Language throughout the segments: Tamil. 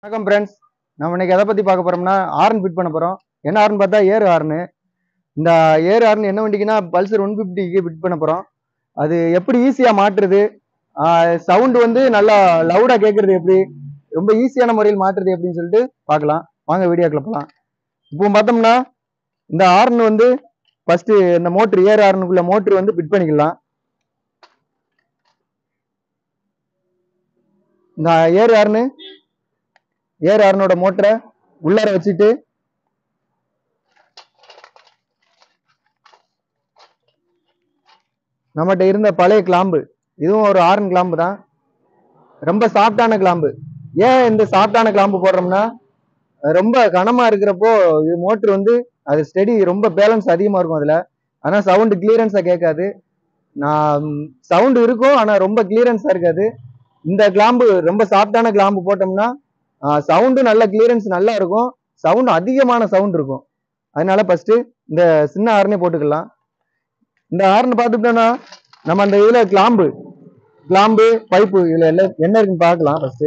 வணக்கம் ஃப்ரெண்ட்ஸ் நம்ம இன்னைக்கு எதை பற்றி பார்க்க போகிறோம்னா ஹார்ன் ஃபிட் பண்ண போகிறோம் என்ன ஹார்ன் பார்த்தா ஏர் ஹார்னு இந்த ஏர் ஹார்ன் என்ன வண்டிக்குன்னா பல்சர் ஒன் ஃபிஃப்டிக்கு ஃபிட் பண்ண போகிறோம் அது எப்படி ஈஸியாக மாட்டுறது சவுண்டு வந்து நல்லா லவுடாக கேட்குறது எப்படி ரொம்ப ஈஸியான முறையில் மாற்றுறது எப்படின்னு சொல்லிட்டு பார்க்கலாம் வாங்க வீடியோக்குள்ள போகலாம் இப்போ பார்த்தோம்னா இந்த ஹார்ன் வந்து ஃபஸ்ட்டு இந்த மோட்ரு ஏர் ஹார்னுக்குள்ள மோட்ரு வந்து ஃபிட் பண்ணிக்கலாம் இந்த ஏர் ஹார்னு ஏர் ஹார்னோட மோட்டரை உள்ளார வச்சுட்டு நம்மகிட்ட இருந்த பழைய கிளாம்பு இதுவும் ஒரு ஆரன் கிளாம்பு தான் ரொம்ப சாஃப்டான கிளாம்பு ஏன் இந்த சாஃப்டான கிளாம்பு போடுறோம்னா ரொம்ப கனமா இருக்கிறப்போ இது மோட்ரு வந்து அது ஸ்டெடி ரொம்ப பேலன்ஸ் அதிகமா இருக்கும் அதுல ஆனா சவுண்டு கிளியரன்ஸா கேட்காது நான் சவுண்டு இருக்கும் ஆனா ரொம்ப கிளியரன்ஸா இருக்காது இந்த கிளாம்பு ரொம்ப சாஃப்டான கிளாம்பு போட்டோம்னா சவுண்டு நல்ல கிளியரன்ஸ் நல்லா இருக்கும் சவுண்டு அதிகமான சவுண்ட் இருக்கும் அதனால ஃபர்ஸ்ட் இந்த சின்ன ஹார்னே போட்டுக்கலாம் இந்த ஹார்ன் பார்த்துட்டோம்னா நம்ம அந்த இதுல கிளாம்பு கிளாம்பு பைப்பு இதுல எல்லாம் என்ன இருக்குன்னு பார்க்கலாம் ஃபர்ஸ்ட்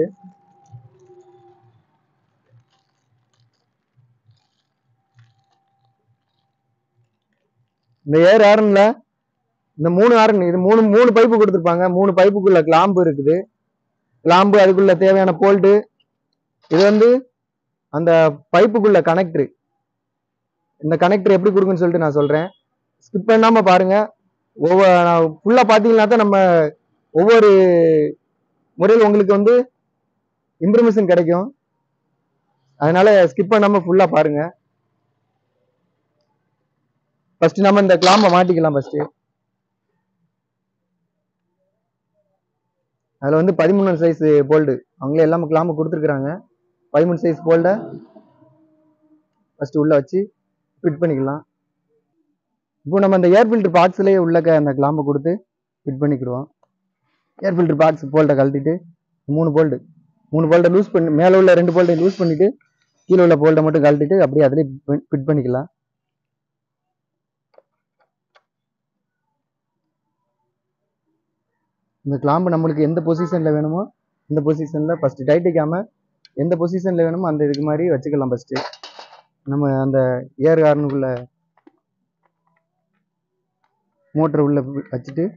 இந்த ஏர் ஹார்ன்ல இந்த மூணு ஹார்ன் இது மூணு மூணு பைப்பு கொடுத்துருப்பாங்க மூணு பைப்புக்குள்ள கிளாம்பு இருக்குது கிளாம்பு அதுக்குள்ள தேவையான போல்ட்டு இது வந்து அந்த பைப்புக்குள்ள கனெக்டர் இந்த கனெக்டர் எப்படி கொடுக்குன்னு சொல்லிட்டு நான் சொல்றேன் ஸ்கிப் பண்ணாம பாருங்க ஒவ்வொரு ஃபுல்லா பாத்தீங்கன்னா தான் நம்ம ஒவ்வொரு முறையில் உங்களுக்கு வந்து இம்ப்ரமேஷன் கிடைக்கும் அதனால ஸ்கிப் பண்ணாம ஃபுல்லா பாருங்க ஃபர்ஸ்ட் நம்ம இந்த கிளாம்பை மாட்டிக்கலாம் ஃபர்ஸ்ட் அதுல வந்து பதிமூணு சைஸ் போல்டு அவங்களே எல்லாமே கிளாம்பு கொடுத்துருக்குறாங்க பதிமூணு சைஸ் போல்டை ஃபர்ஸ்ட் உள்ள வச்சு ஃபிட் பண்ணிக்கலாம் இப்போ நம்ம அந்த ஏர் ஃபில்டர் பார்ட்ஸ்லேயே உள்ளக்க அந்த கிளாம்பை கொடுத்து ஃபிட் பண்ணிக்கிடுவோம் ஏர் ஃபில்டர் பார்ட்ஸ் போல்ட்டை கழட்டிட்டு மூணு போல்டு மூணு போல்ட்டை லூஸ் பண்ணி மேலே உள்ள ரெண்டு போல்ட்டை லூஸ் பண்ணிட்டு கீழே உள்ள போல்ட்டை மட்டும் கழட்டிட்டு அப்படியே அதிலே ஃபிட் பண்ணிக்கலாம் இந்த கிளாம்பு நம்மளுக்கு எந்த பொசிஷனில் வேணுமோ இந்த பொசிஷனில் ஃபஸ்ட்டு டைட்டிக்காம எந்த பொசிஷனில் வேணுமோ அந்த இதுக்கு மாதிரி வச்சுக்கலாம் ஃபஸ்ட்டு நம்ம அந்த ஏர் ஹார்னுக்குள்ள மோட்டர் உள்ள வச்சுட்டு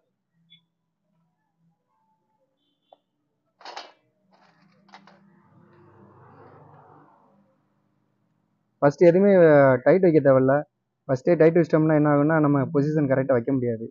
ஃபர்ஸ்ட் எதுவுமே டைட் வைக்க தேவையில்ல ஃபர்ஸ்டே டைட் வச்சிட்டோம்னா என்ன ஆகும்னா நம்ம பொசிஷன் கரெக்டாக வைக்க முடியாது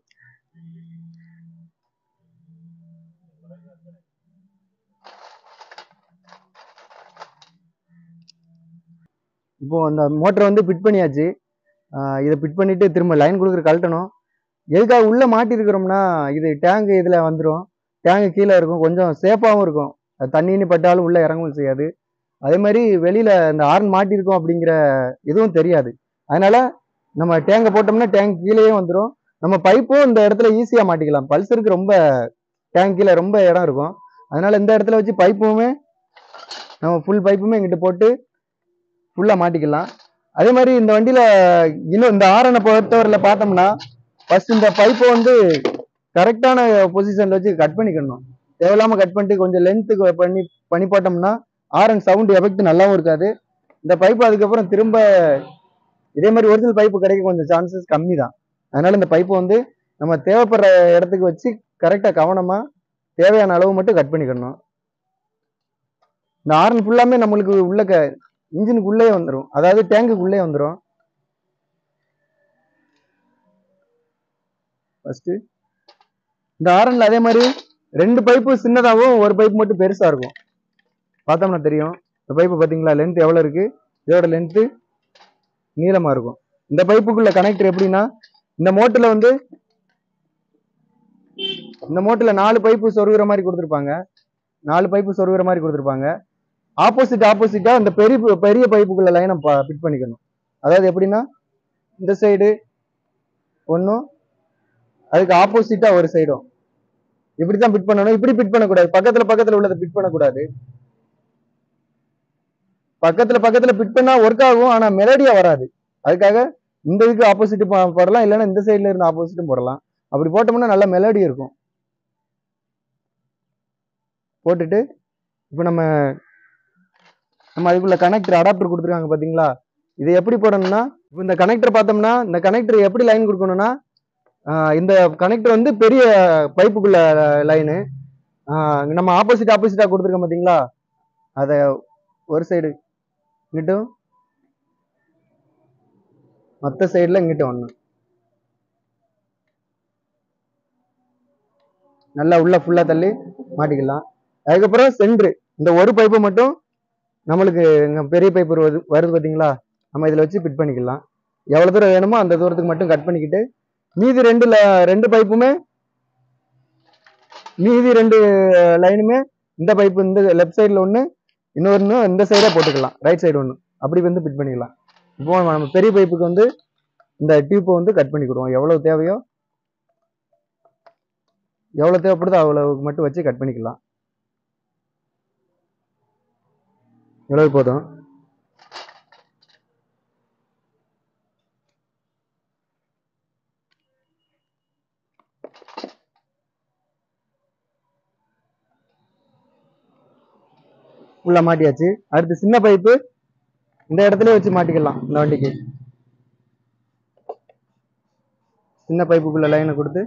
இப்போ அந்த மோட்டரை வந்து ஃபிட் பண்ணியாச்சு ஆஹ் இதை ஃபிட் பண்ணிட்டு திரும்ப லைன் கொடுக்குற கழட்டணும் எதுக்காக உள்ள மாட்டிருக்கிறோம்னா இது டேங்க் இதுல வந்துடும் டேங்க் கீழே இருக்கும் கொஞ்சம் சேஃபாகவும் இருக்கும் அது தண்ணின்னு பட்டாலும் உள்ள இறங்கவும் செய்யாது அதே மாதிரி வெளியில இந்த ஹார்ன் மாட்டிருக்கோம் அப்படிங்கிற எதுவும் தெரியாது அதனால நம்ம டேங்கை போட்டோம்னா டேங்க் கீழேயே வந்துடும் நம்ம பைப்பும் இந்த இடத்துல ஈஸியா மாட்டிக்கலாம் பல்சருக்கு ரொம்ப டேங்க் கீழே ரொம்ப இடம் இருக்கும் அதனால இந்த இடத்துல வச்சு பைப்புமே நம்ம ஃபுல் பைப்புமே இங்கிட்டு போட்டு ஃபுல்லா மாட்டிக்கலாம் அதே மாதிரி இந்த வண்டியில இன்னும் இந்த ஆரனை பொறுத்தவரையில பார்த்தோம்னா ஃபர்ஸ்ட் இந்த பைப்பை வந்து கரெக்டான பொசிஷன்ல வச்சு கட் பண்ணிக்கணும் தேவையில்லாம கட் பண்ணிட்டு கொஞ்சம் லென்த்துக்கு பண்ணி பண்ணி போட்டோம்னா ஆரன் சவுண்ட் எஃபெக்ட் நல்லாவும் இருக்காது இந்த பைப்பு அதுக்கப்புறம் திரும்ப இதே மாதிரி ஒரிஜினல் பைப்பு கிடைக்க கொஞ்சம் சான்சஸ் கம்மி தான் அதனால இந்த பைப்பை வந்து நம்ம தேவைப்படுற இடத்துக்கு வச்சு கரெக்டா கவனமா தேவையான அளவு மட்டும் கட் பண்ணிக்கணும் இந்த ஆரன் ஃபுல்லாமே நம்மளுக்கு உள்ள இன்ஜினுக்கு உள்ளே வந்துடும் அதாவது டேங்குக்கு உள்ளே வந்துடும் ஃபர்ஸ்ட் இந்த ஆரன்ல அதே மாதிரி ரெண்டு பைப்பு சின்னதாகவும் ஒரு பைப் மட்டும் பெருசா இருக்கும் பார்த்தோம்னா தெரியும் இந்த பைப்பு பாத்தீங்களா லென்த் எவ்வளவு இருக்கு இதோட லென்த்து நீளமா இருக்கும் இந்த பைப்புக்குள்ள கனெக்டர் எப்படின்னா இந்த மோட்டர்ல வந்து இந்த மோட்டர்ல நாலு பைப்பு சொருகிற மாதிரி கொடுத்துருப்பாங்க நாலு பைப்பு சொருகிற மாதிரி கொடுத்துருப்பாங்க ஆப்போசிட் ஆப்போசிட்டா இந்த பெரிய பெரிய பைப்புக்குள்ள லைனை ஃபிட் பண்ணிக்கணும் அதாவது எப்படின்னா இந்த சைடு ஒன்றும் அதுக்கு ஆப்போசிட்டா ஒரு சைடும் இப்படித்தான் ஃபிட் பண்ணணும் இப்படி ஃபிட் பண்ணக்கூடாது பக்கத்துல பக்கத்துல உள்ளதை ஃபிட் பண்ணக்கூடாது பக்கத்துல பக்கத்துல ஃபிட் பண்ணா ஒர்க் ஆகும் ஆனா மெலடியா வராது அதுக்காக இந்த இதுக்கு ஆப்போசிட் போடலாம் இல்லைன்னா இந்த சைடுல இருந்து ஆப்போசிட்டும் போடலாம் அப்படி போட்டோம்னா நல்ல மெலடி இருக்கும் போட்டுட்டு இப்போ நம்ம நம்ம அதுக்குள்ள கனெக்டர் அடாப்டர் கொடுத்துருக்காங்க பாத்தீங்களா இது எப்படி போடணும்னா இப்போ இந்த கனெக்டர் பார்த்தோம்னா இந்த கனெக்டர் எப்படி லைன் கொடுக்கணும்னா ஆஹ் இந்த கனெக்டர் வந்து பெரிய பைப்புக்குள்ள லைனு நம்ம ஆப்போசிட் ஆப்போசிட்டா கொடுத்துருக்கோம் பாத்தீங்களா அதை ஒரு சைடு இங்கிட்டும் மற்ற சைடில் இங்கிட்ட ஒன்று நல்லா உள்ள ஃபுல்லாக தள்ளி மாட்டிக்கலாம் அதுக்கப்புறம் சென்ட்ரு இந்த ஒரு பைப்பை மட்டும் நம்மளுக்கு இங்க பெரிய பைப் வருது வருது பார்த்தீங்களா நம்ம இதில் வச்சு ஃபிட் பண்ணிக்கலாம் எவ்வளோ தூரம் வேணுமோ அந்த தூரத்துக்கு மட்டும் கட் பண்ணிக்கிட்டு மீதி ரெண்டு ல- ரெண்டு பைப்புமே மீதி ரெண்டு லைனுமே இந்த பைப்பு இந்த லெஃப்ட் சைடில் ஒன்று இன்னொன்று இந்த சைடாக போட்டுக்கலாம் ரைட் சைடு ஒன்று அப்படி வந்து ஃபிட் பண்ணிக்கலாம் இப்போ நம்ம பெரிய பைப்புக்கு வந்து இந்த டியூப்பை வந்து கட் பண்ணிக்கிடுவோம் எவ்வளோ தேவையோ எவ்வளோ தேவைப்படுதோ அவ்வளவுக்கு மட்டும் வச்சு கட் பண்ணிக்கலாம் எவ்வளவு போதும் உள்ள மாட்டியாச்சு அடுத்து சின்ன பைப்பு இந்த இடத்துல வச்சு மாட்டிக்கலாம் இந்த வண்டிக்கு சின்ன பைப்புக்குள்ள லைனை கொடுத்து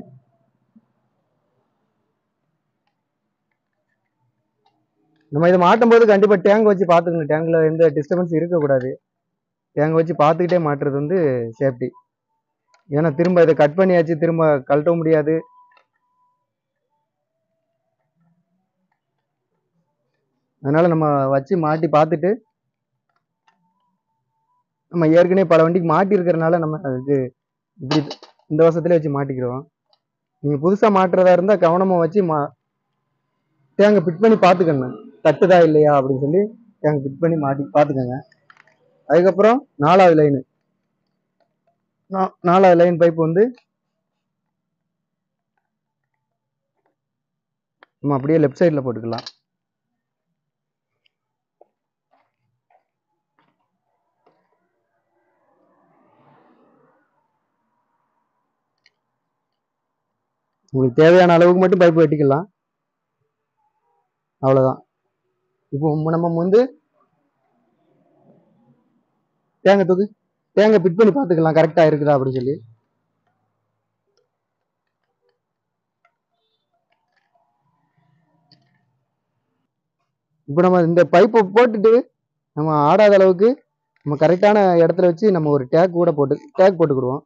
நம்ம இதை மாட்டும் போது கண்டிப்பா டேங்க் வச்சு பார்த்துக்கணும் டேங்க்ல எந்த டிஸ்டர்பன்ஸ் இருக்கக்கூடாது டேங்க் வச்சு பார்த்துக்கிட்டே மாட்டுறது வந்து சேஃப்டி ஏன்னா திரும்ப இதை கட் பண்ணியாச்சு திரும்ப கழட்டவும் முடியாது அதனால நம்ம வச்சு மாட்டி பார்த்துட்டு நம்ம ஏற்கனவே பல வண்டிக்கு மாட்டி இருக்கிறனால நம்ம அதுக்கு இப்படி இந்த வருஷத்துல வச்சு மாட்டிக்கிறோம் நீங்க புதுசா மாட்டுறதா இருந்தா கவனமா வச்சு மா தேங்க ஃபிட் பண்ணி பார்த்துக்கணும் தட்டுதா இல்லையா அப்படின்னு சொல்லி தேங்க ஃபிட் பண்ணி மாட்டி பார்த்துக்கோங்க அதுக்கப்புறம் நாலாவது லைனு நாலாவது லைன் பைப் வந்து நம்ம அப்படியே லெஃப்ட் சைடில் போட்டுக்கலாம் உங்களுக்கு தேவையான அளவுக்கு மட்டும் பைப் வெட்டிக்கலாம் அவ்வளவுதான் இப்போ மு- நம்ம வந்து தேங்காய் தூக்கு தேங்காய் பிட் பண்ணி பார்த்துக்கலாம் கரெக்டா இருக்குதா அப்படின்னு சொல்லி இப்போ நம்ம இந்த பைப்பை போட்டுட்டு நம்ம ஆடாத அளவுக்கு நம்ம கரெக்டான இடத்துல வச்சு நம்ம ஒரு டேக் கூட போட்டு டேக் போட்டுக்கிடுவோம்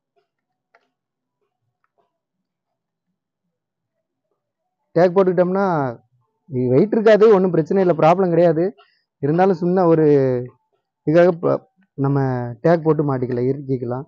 டேக் போட்டுக்கிட்டோம்னா வெயிட் இருக்காது ஒன்றும் பிரச்சனை இல்லை ப்ராப்ளம் கிடையாது இருந்தாலும் சின்ன ஒரு இதுக்காக ப- நம்ம டேக் போட்டு மாட்டிக்கலாம் இறுக்கிக்கலாம்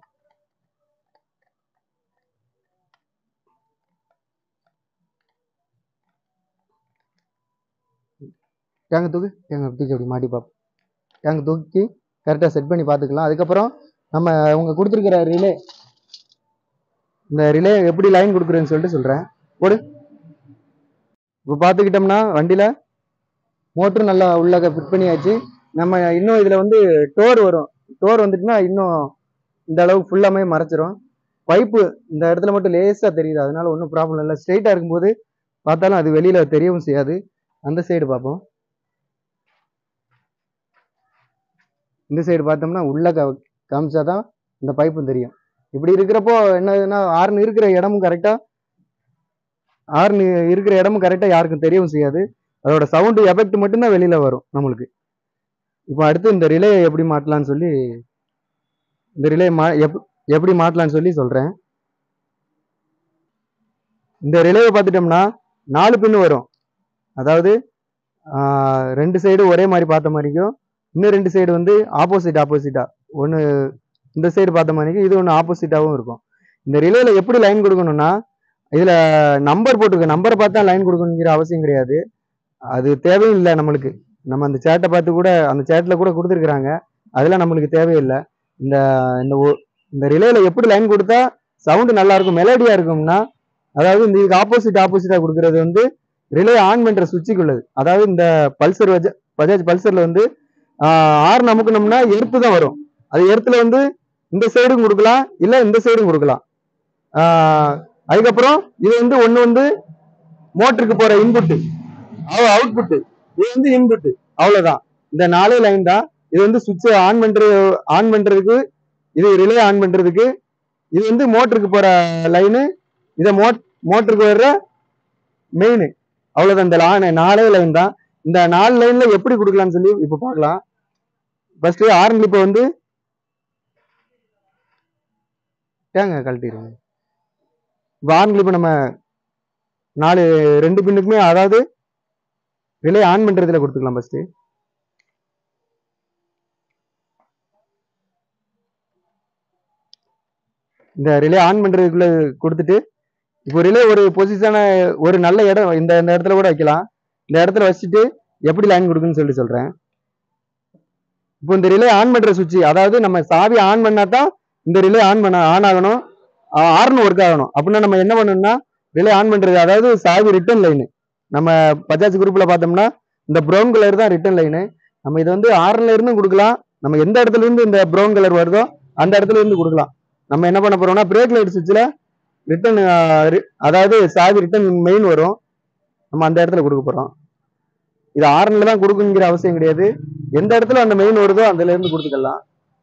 டேங்கை தூக்கு டேங்கை தூக்கி அப்படி மாட்டி பார்ப்போம் டேங்கை தூக்கி கரெக்டாக செட் பண்ணி பார்த்துக்கலாம் அதுக்கப்புறம் நம்ம அவங்க கொடுத்துருக்கிற ரிலே இந்த ரிலே எப்படி லைன் கொடுக்குறேன்னு சொல்லிட்டு சொல்கிறேன் போடு இப்போ பார்த்துக்கிட்டோம்னா வண்டியில் மோட்ரு நல்லா உள்ள ஃபிட் பண்ணியாச்சு நம்ம இன்னும் இதில் வந்து டோர் வரும் டோர் வந்துட்டுனா இன்னும் இந்த அளவுக்கு ஃபுல்லாமே மறைச்சிரும் பைப்பு இந்த இடத்துல மட்டும் லேசாக தெரியுது அதனால ஒன்றும் ப்ராப்ளம் இல்லை ஸ்ட்ரெயிட்டாக இருக்கும்போது பார்த்தாலும் அது வெளியில் தெரியவும் செய்யாது அந்த சைடு பார்ப்போம் இந்த சைடு பார்த்தோம்னா உள்ள க காமிச்சாதான் இந்த பைப்பும் தெரியும் இப்படி இருக்கிறப்போ என்னதுன்னா ஆர்ன் இருக்கிற இடமும் கரெக்டாக ஆர்ன் இருக்கிற இடமும் கரெக்டாக யாருக்கும் தெரியவும் செய்யாது அதோட சவுண்டு எஃபெக்ட் மட்டும்தான் வெளியில வரும் நம்மளுக்கு இப்போ அடுத்து இந்த ரிலே எப்படி மாட்டலாம்னு சொல்லி இந்த ரிலே மா எப் எப்படி மாட்டலாம்னு சொல்லி சொல்றேன் இந்த ரிலேவை பார்த்துட்டோம்னா நாலு பின் வரும் அதாவது ஆஹ், ரெண்டு சைடு ஒரே மாதிரி பார்த்த மாதிரிக்கும் இன்னும் ரெண்டு சைடு வந்து ஆப்போசிட் ஆப்போசிட்டா ஒன்று இந்த சைடு பார்த்த மாதிரிக்கும் இது ஒன்று ஆப்போசிட்டாகவும் இருக்கும் இந்த ரிலேல எப்படி லைன் கொடுக்கணும்னா இதுல நம்பர் போட்டிருக்கு நம்பரை பார்த்தா லைன் கொடுக்கணுங்கிற அவசியம் கிடையாது அது தேவையும் இல்லை நம்மளுக்கு நம்ம அந்த சேட்டை பார்த்து கூட அந்த சேட்டில் கூட கொடுத்துருக்குறாங்க அதெல்லாம் நம்மளுக்கு தேவையில்லை இந்த இந்த ஒ- இந்த ரிலேல எப்படி லைன் கொடுத்தா சவுண்டு நல்லா இருக்கும் மெலடியா இருக்கும்னா அதாவது இந்த இதுக்கு ஆப்போசிட் ஆப்போசிட்டா கொடுக்கறது வந்து ரிலே ஆன் பண்ற சுவிட்சுக்கு உள்ளது அதாவது இந்த பல்சர் வஜ பஜாஜ் பல்சர்ல வந்து ஆர் நமக்குனோம்னா எர்த்து தான் வரும் அது எர்த்துல வந்து இந்த சைடும் கொடுக்கலாம் இல்ல இந்த சைடும் கொடுக்கலாம் ஆஹ் அதுக்கப்புறம் இது வந்து ஒண்ணு வந்து மோட்டருக்கு போற இன்புட் அவுட்புட் இது வந்து இன்புட் அவ்வளவுதான் இந்த நாலே லைன் தான் இது வந்து சுவிட்ச் ஆன் பண்றது ஆன் பண்றதுக்கு இது ரிலே ஆன் பண்றதுக்கு இது வந்து மோட்டருக்கு போற லைனு இதை மோட் மோட்டருக்கு வர்ற மெயின் அவ்வளவுதான் இந்த லான நாலே லைன் தான் இந்த நாலு லைன்ல எப்படி கொடுக்கலாம்னு சொல்லி இப்ப பார்க்கலாம் ஃபர்ஸ்ட் ஆரன் கிளிப்பை வந்து ஏங்க கழட்டிடுங்க இப்போ ஆரன் கிளிப்பை நம்ம நாலு ரெண்டு பின்னுக்குமே அதாவது ரிலே ஆன் பண்றதுல கொடுத்துக்கலாம் ஃபர்ஸ்ட் இந்த ரிலே ஆன் பண்றதுக்குள்ள கொடுத்துட்டு இப்போ ரிலே ஒரு பொசிஷனான ஒரு நல்ல இடம் இந்த இந்த இடத்துல கூட வைக்கலாம் இந்த இடத்துல வச்சுட்டு எப்படி லைன் கொடுக்குன்னு சொல்லிட்டு சொல்றேன் இப்போ இந்த ரிலே ஆன் பண்ற சுவிட்ச் அதாவது நம்ம சாவி ஆன் பண்ணா தான் இந்த ரிலே ஆன் பண்ண ஆன் ஆகணும் ஆர்னு ஒர்க் ஆகணும் அப்படின்னா நம்ம என்ன பண்ணணும்னா ரிலே ஆன் பண்றது அதாவது சாவி ரிட்டர்ன் லைனு நம்ம பஜாஜ் குரூப்ல பார்த்தோம்னா இந்த ப்ரௌன் கலர் தான் ரிட்டர்ன் லைனு நம்ம இதை வந்து ஆர்ல இருந்து கொடுக்கலாம் நம்ம எந்த இடத்துல இருந்து இந்த ப்ரௌன் கலர் வருதோ அந்த இடத்துல இருந்து கொடுக்கலாம் நம்ம என்ன பண்ண போறோம்னா பிரேக் லைட் சுவிட்சில் ரிட்டர்ன் அதாவது சாவி ரிட்டர்ன் மெயின் வரும் நம்ம அந்த இடத்துல கொடுக்க போறோம் இது ஆர்னில் தான் கொடுக்குங்கிற அவசியம் கிடையாது எந்த இடத்துல அந்த மெயின் வருதோ அதுல இருந்து கொடுத்துக்கலாம்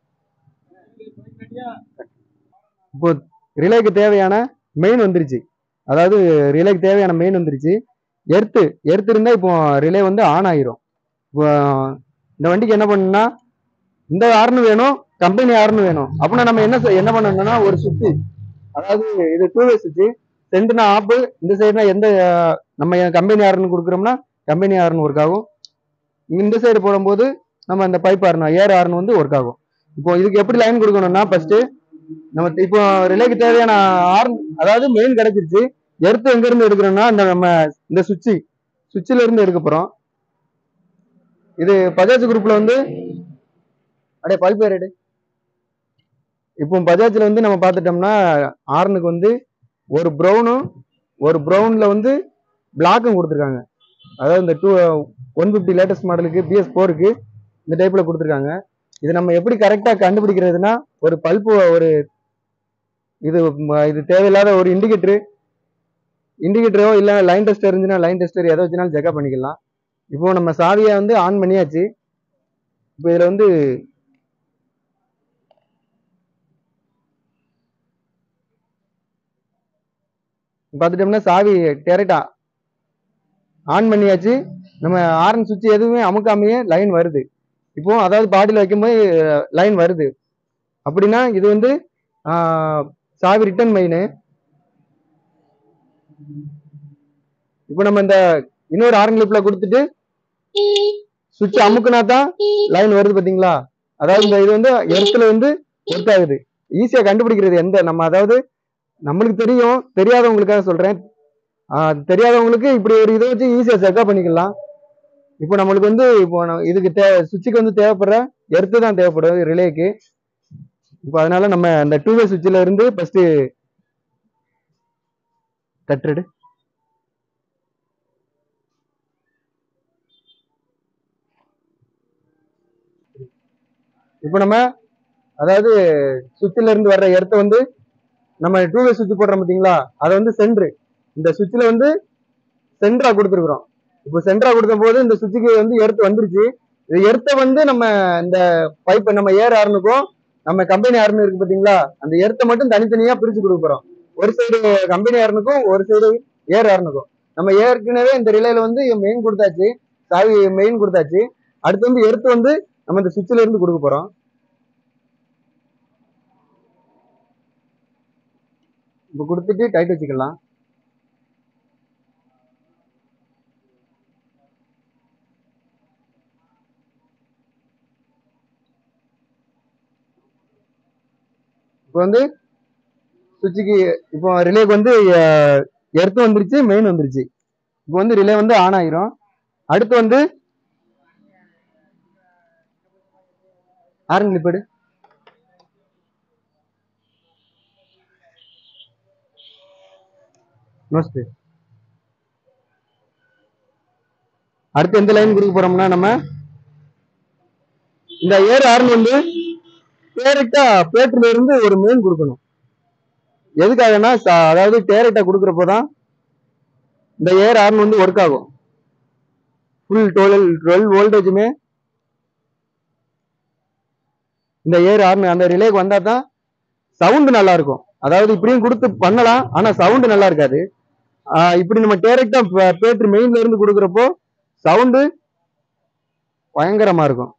இப்போ ரிலேக்கு தேவையான மெயின் வந்துருச்சு அதாவது ரிலேக்கு தேவையான மெயின் வந்துருச்சு எர்த்து எர்த்து இருந்தா இப்போ ரிலே வந்து ஆன் ஆயிரும் இப்போ இந்த வண்டிக்கு என்ன பண்ணணும்னா இந்த ஆர்னு வேணும் கம்பெனி ஆர்னு வேணும் அப்படின்னா நம்ம என்ன செய்- என்ன பண்ணணும்னா ஒரு சுவிட்ச் அதாவது இது டூ வே சுவிட்ச் சென்டர்னா ஆப் இந்த சைடுனா எந்த அஹ், நம்ம கம்பெனி ஆர்னு கொடுக்குறோம்னா கம்பெனி ஆர்னு ஒர்க் ஆகும் இந்த சைடு போடும்போது நம்ம அந்த பைப் ஆர்னு ஏர் ஆர்னு வந்து ஒர்க் ஆகும் இப்போ இதுக்கு எப்படி லைன் கொடுக்கணும்னா ஃபர்ஸ்ட் நம்ம இப்போ ரிலேக்கு தேவையான ஆர்ன் அதாவது மெயின் கிடைச்சிருச்சு எர்த்து எங்க இருந்து எடுக்கிறோம்னா அந்த நம்ம இந்த சுவிட்ச் சுவிட்சில இருந்து எடுக்க போறோம் இது பஜாஜ் குரூப்ல வந்து அடே பல்பேர் எடு இப்போ பஜாஜ்ல வந்து நம்ம பார்த்துட்டோம்னா ஆர்னுக்கு வந்து ஒரு ப்ரௌனும் ஒரு ப்ரௌன்ல வந்து பிளாக்கும் கொடுத்துருக்காங்க அதாவது இந்த டூ ஒன் ஃபிஃப்டி லேட்டஸ்ட் மாடலுக்கு பிஎஸ் ஃபோருக்கு இந்த டைப்ல கொடுத்துருக்காங்க இது நம்ம எப்படி கரெக்டா கண்டுபிடிக்கிறதுனா ஒரு பல்பு ஒரு இது ம- இது தேவையில்லாத ஒரு இண்டிகேட்டரு இண்டிகேட்டரோ இல்லை லைன் டெஸ்டர் இருந்துச்சுன்னா லைன் டெஸ்டர் எதை வச்சுனாலும் செக்அப் பண்ணிக்கலாம் இப்போ நம்ம சாவியை வந்து ஆன் பண்ணியாச்சு இப்போ இதில் வந்து பார்த்துட்டோம்னா சாவி டேரக்டா ஆன் பண்ணியாச்சு நம்ம ஆரன் சுவிட்ச் எதுவுமே அமுக்காமையே லைன் வருது இப்போ அதாவது பாடியில் வைக்கும்போது லைன் வருது அப்படின்னா இது வந்து ஆஹ், சாவி ரிட்டர்ன் மெயின் இப்போ நம்ம இந்த இன்னொரு ஆரன் கிளிப்ல கொடுத்துட்டு சுவிட்ச் அமுக்குனா தான் லைன் வருது பாத்தீங்களா அதாவது இந்த இது வந்து எர்த்துல வந்து ஒர்க் ஆகுது ஈஸியா கண்டுபிடிக்கிறது எந்த நம்ம அதாவது நம்மளுக்கு தெரியும் தெரியாதவங்களுக்காக சொல்றேன் ஆஹ் தெரியாதவங்களுக்கு இப்படி ஒரு இதை வச்சு ஈஸியா செக்அப் பண்ணிக்கலாம் இப்போ நம்மளுக்கு வந்து இப்போ நம்ம இதுக்கு தே சுவிட்சுக்கு வந்து தேவைப்படுற எர்த்து தான் தேவைப்படும் ரிலேக்கு இப்போ அதனால நம்ம அந்த டூ வே சுவிட்சில் இருந்து ஃபர்ஸ்ட் தட்டுடு இப்போ நம்ம அதாவது சுவிட்சில் இருந்து வர்ற எர்த்தை வந்து நம்ம டூ வே சுவிட்ச் போடுறோம் பார்த்தீங்களா அதை வந்து சென்ட்ரு இந்த சுவிட்சில் வந்து சென்டரா கொடுத்துருக்குறோம் இப்போ சென்டரா கொடுத்த போது இந்த சுவிட்சுக்கு வந்து எர்த்து வந்துருச்சு இது எர்த்தை வந்து நம்ம இந்த பைப் நம்ம ஏர் ஆர்னுக்கும் நம்ம கம்பெனி ஆர்னு இருக்கு பார்த்தீங்களா அந்த எர்த்தை மட்டும் தனித்தனியா பிரிச்சு கொடுக்க போறோம் ஒரு சைடு கம்பெனி ஆர்னுக்கும் ஒரு சைடு ஏர் ஆர்னுக்கும் நம்ம ஏற்கனவே இந்த ரிலேல வந்து மெயின் கொடுத்தாச்சு சாவி மெயின் கொடுத்தாச்சு அடுத்து வந்து எர்த்து வந்து நம்ம இந்த சுவிட்சில் இருந்து கொடுக்க போறோம் இப்போ கொடுத்துட்டு டைட் வச்சுக்கலாம் இப்போ வந்து சுவிட்சுக்கு இப்போ ரிலேக்கு வந்து எர்த்து வந்துருச்சு மெயின் வந்துருச்சு இப்போ வந்து ரிலே வந்து ஆன் ஆயிரும் அடுத்து வந்து ஆரன் கிளிப்படு நோஸ்ட் அடுத்து எந்த லைன் கொடுக்க போறோம்னா நம்ம இந்த ஏர் ஆர்ன் வந்து டேரக்டா பேட்டர்ல இருந்து ஒரு மெயின் கொடுக்கணும் எதுக்காகனா ச- அதாவது டேரக்டா கொடுக்குறப்போ தான் இந்த ஏர் ஆர்ன் வந்து ஒர்க் ஆகும் ஃபுல் டுவெல் டுவெல் வோல்டேஜுமே இந்த ஏர் ஹார்ன் அந்த ரிலேக்கு வந்தா தான் சவுண்டு நல்லா இருக்கும் அதாவது இப்படியும் கொடுத்து பண்ணலாம் ஆனா சவுண்டு நல்லா இருக்காது ஆஹ் இப்படி நம்ம டைரக்டா பேட்டரி மெயின்ல இருந்து கொடுக்குறப்போ சவுண்டு பயங்கரமா இருக்கும்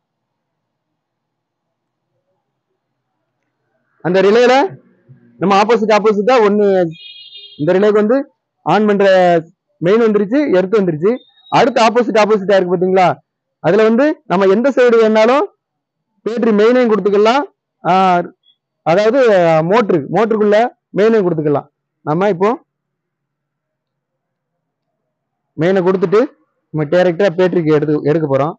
அந்த ரிலேல நம்ம ஆப்போசிட் ஆப்போசிட்டா ஒன்னு இந்த ரிலேக்கு வந்து ஆன் பண்ற மெயின் வந்துருச்சு எர்த் வந்துருச்சு அடுத்து ஆப்போசிட் ஆப்போசிட்டா இருக்கு பாத்தீங்களா அதுல வந்து நம்ம எந்த சைடு வேணாலும் பேட்டரி மெயினையும் கொடுத்துக்கலாம் ஆஹ் அதாவது மோட்ரு மோட்டருக்குள்ள மெயினையும் கொடுத்துக்கலாம் நம்ம இப்போ மெயினை கொடுத்துட்டு நம்ம டைரக்டா பேட்டரிக்கு எடுத்து எடுக்க போறோம்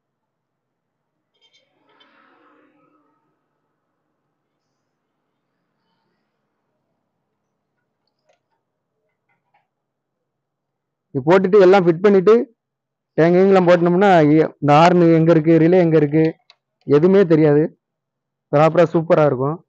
இது போட்டுட்டு எல்லாம் ஃபிட் பண்ணிட்டு டேங்கைங்கெல்லாம் போட்டோம்னா எ- இந்த ஹார்ன் எங்க இருக்கு ரிலே எங்க இருக்கு எதுவுமே தெரியாது ப்ராப்பரா சூப்பரா இருக்கும்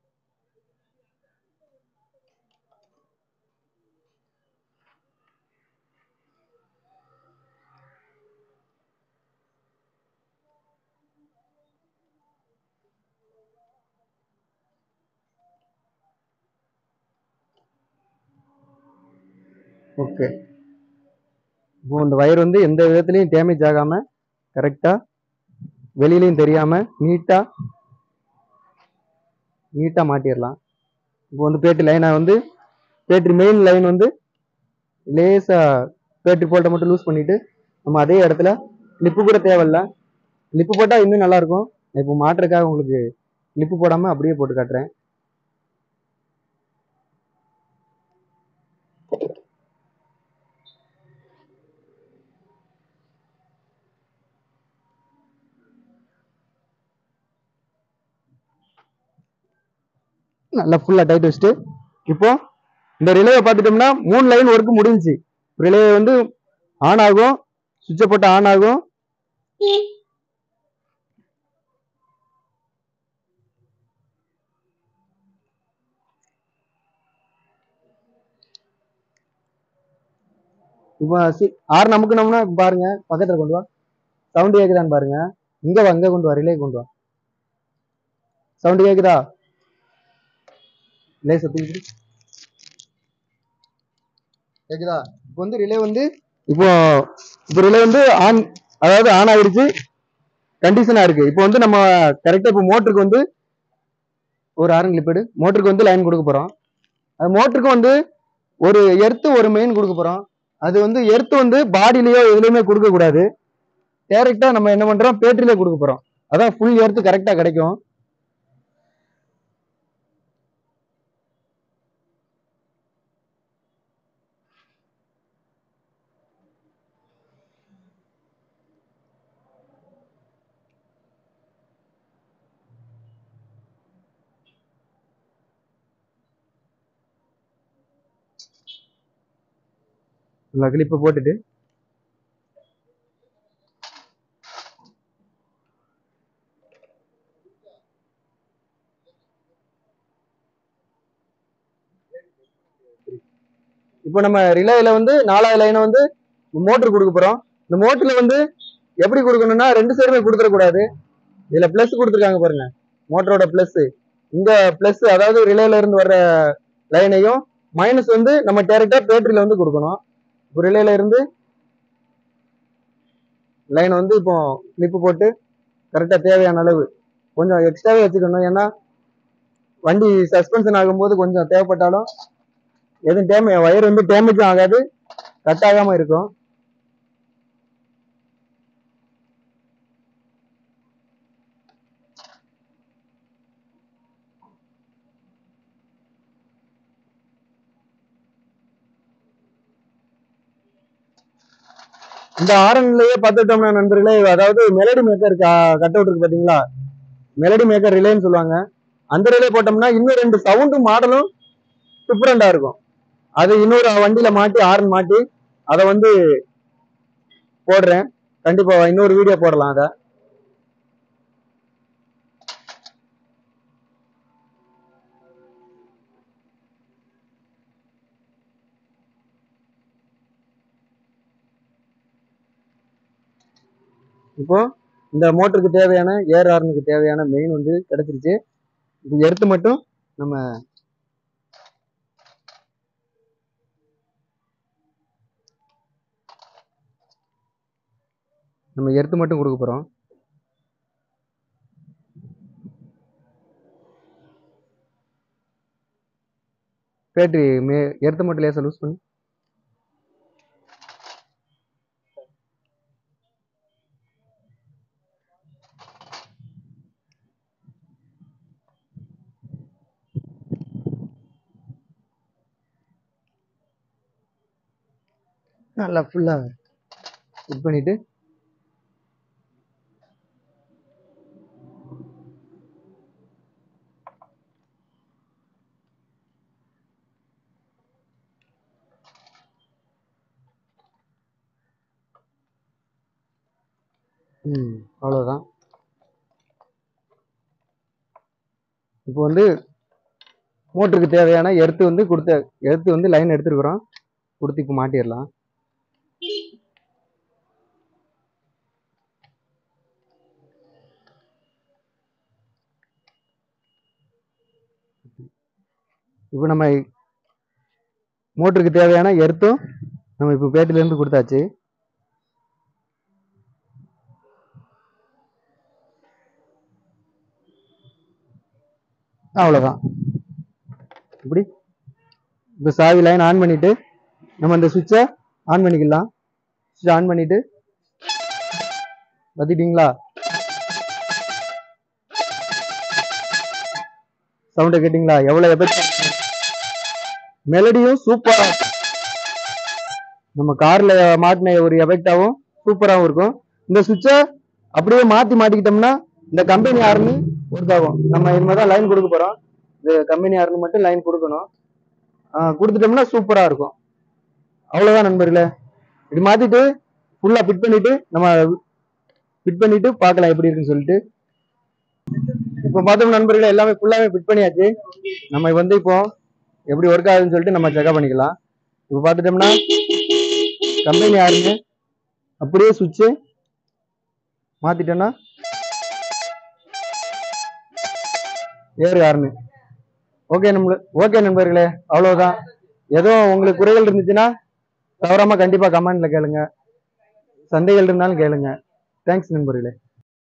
ஓகே இப்போ இந்த வயர் வந்து எந்த விதத்துலையும் டேமேஜ் ஆகாம கரெக்டா வெளியிலையும் தெரியாம நீட்டா நீட்டா மாட்டிடலாம் இப்போ வந்து பேட்டரி லைனை வந்து பேட்டரி மெயின் லைன் வந்து லேசா பேட்டரி போல்ட்டை மட்டும் லூஸ் பண்ணிட்டு நம்ம அதே இடத்துல லிப்பு கூட தேவையில்ல லிப்பு போட்டா இன்னும் நல்லா இருக்கும் நான் இப்போ மாட்டுறதுக்காக உங்களுக்கு லிப்பு போடாம அப்படியே போட்டு காட்டுறேன் நல்லா ஃபுல்லா டைட் வச்சுட்டு இப்போ இந்த ரிலேவை பார்த்துட்டோம்னா மூணு லைன் ஒர்க் முடிஞ்சுச்சு ரிலே வந்து ஆன் ஆகும் சுவிட்சை போட்டு ஆன் ஆகும் இப்போ ஆறு நமக்குனோம்னா பாருங்க பக்கத்துல கொண்டு வா சவுண்ட் கேக்குதான்னு பாருங்க இங்க வா இங்க கொண்டு வா ரிலே கொண்டு வா சவுண்ட் கேக்குதா லேசா தூக்கி கேக்குதா இப்போ வந்து ரிலே வந்து இப்போ இப்போ ரிலே வந்து ஆன் அதாவது ஆன் ஆயிடுச்சு கண்டிஷனா இருக்கு இப்போ வந்து நம்ம கரெக்டா இப்போ மோட்டருக்கு வந்து ஒரு ஆரன் கிளிப்பேடு மோட்டருக்கு வந்து லைன் கொடுக்க போறோம் அது மோட்டருக்கு வந்து ஒரு எர்த்து ஒரு மெயின் கொடுக்க போறோம் அது வந்து எர்த்து வந்து பாடியிலயோ எதுலயுமே கொடுக்க கூடாது டைரக்டா நம்ம என்ன பண்றோம் பேட்டரியில கொடுக்க போறோம் அதான் ஃபுல் எர்த்து கரெக்டா கிடைக்கும் நல்லா கிளிப்பை போட்டுட்டு இப்போ நம்ம ரிலேல வந்து நாலாவது லைனை வந்து மோட்டர் கொடுக்க போறோம் இந்த மோட்டர்ல வந்து எப்படி கொடுக்கணும்னா ரெண்டு சைடுமே கொடுத்துடக்கூடாது இதுல பிளஸ் கொடுத்துருக்காங்க பாருங்க மோட்டரோட பிளஸ் இங்க பிளஸ் அதாவது ரிலேல இருந்து வர்ற லைனையும் மைனஸ் வந்து நம்ம டேரக்டா பேட்டரியில வந்து கொடுக்கணும் இப்போ ரிலேல இருந்து லைன் வந்து இப்போ கிளிப்பு போட்டு கரெக்டா தேவையான அளவு கொஞ்சம் எக்ஸ்ட்ராவே வச்சுக்கணும் ஏன்னா வண்டி சஸ்பென்ஷன் ஆகும்போது கொஞ்சம் தேவைப்பட்டாலும் எதுவும் டேமே வயர் வந்து டேமேஜும் ஆகாது கட் ஆகாம இருக்கும் இந்த ஆரன்லயே பார்த்துட்டோம்னா நண்பர்களே அதாவது மெலடி மேக்கர் கட் அவுட் இருக்கு பாத்தீங்களா மெலடி மேக்கர் ரிலேன்னு சொல்லுவாங்க அந்த ரிலே போட்டோம்னா இன்னும் ரெண்டு சவுண்டும் மாடலும் டிஃப்ரெண்டா இருக்கும் அது இன்னொரு வண்டியில மாட்டி ஆரன் மாட்டி அதை வந்து போடுறேன் கண்டிப்பா இன்னொரு வீடியோ போடலாம் அதை இப்போ இந்த மோட்டருக்கு தேவையான ஏர் ஆர்னுக்கு தேவையான மெயின் வந்து கிடைச்சிருச்சு இப்போ எர்த்து மட்டும் நம்ம நம்ம எர்த்து மட்டும் கொடுக்க போறோம் பேட்டரி மே எர்த்து மட்டும் லேசாக லூஸ் பண்ணு நல்லா ஃபுல்லாக இது பண்ணிட்டு ம் அவ்வளோதான் இப்போ வந்து மோட்டருக்கு தேவையான எர்த்து வந்து கொடுத்த எர்த்து வந்து லைன் எடுத்துருக்குறோம் கொடுத்து இப்போ மாட்டிடலாம் இப்போ நம்ம மோட்டருக்கு தேவையான எர்த்தும் நம்ம இப்போ பேட்டிலேருந்து கொடுத்தாச்சு அவ்வளோதான் இப்படி இப்போ சாவி லைன் ஆன் பண்ணிட்டு நம்ம இந்த சுவிட்சை ஆன் பண்ணிக்கலாம் சுவிட்ச் ஆன் பண்ணிட்டு பத்திட்டீங்களா சவுண்டை கேட்டிங்களா எவ்வளோ எஃபெக்ட் மெலடியும் சூப்பரா இருக்கும் நம்ம கார்ல மாட்டின ஒரு எஃபெக்டாவும் சூப்பராகவும் இருக்கும் இந்த சுவிட்சை அப்படியே மாத்தி மாட்டிக்கிட்டோம்னா இந்த கம்பெனி ஆர்மி ஒர்க் ஆகும் நம்ம இனிமேல் தான் லைன் கொடுக்க போறோம் இந்த கம்பெனி ஆர்மி மட்டும் லைன் கொடுக்கணும் ஆஹ் கொடுத்துட்டோம்னா சூப்பரா இருக்கும் அவ்வளவுதான் நண்பர்களே இது மாத்திட்டு ஃபுல்லா ஃபிட் பண்ணிட்டு நம்ம ஃபிட் பண்ணிட்டு பார்க்கலாம் எப்படி இருக்குன்னு சொல்லிட்டு இப்போ பார்த்தோம் நண்பர்களே எல்லாமே ஃபுல்லாவே ஃபிட் பண்ணியாச்சு நம்ம வந்து இப்போ எப்படி ஒர்க் ஆகுதுன்னு சொல்லிட்டு நம்ம செக்அப் பண்ணிக்கலாம் இப்போ பார்த்துட்டோம்னா கம்பெனி ஆருங்க அப்படியே சுவிட்சு மாத்திட்டோம்னா ஏறு ஆறுனு ஓகே நம்ம ஓகே நண்பர்களே அவ்வளவுதான் ஏதோ உங்களுக்கு குறைகள் இருந்துச்சுன்னா தவறாம கண்டிப்பா கமெண்ட்ல கேளுங்க சந்தைகள் இருந்தாலும் கேளுங்க தேங்க்ஸ் நண்பர்களே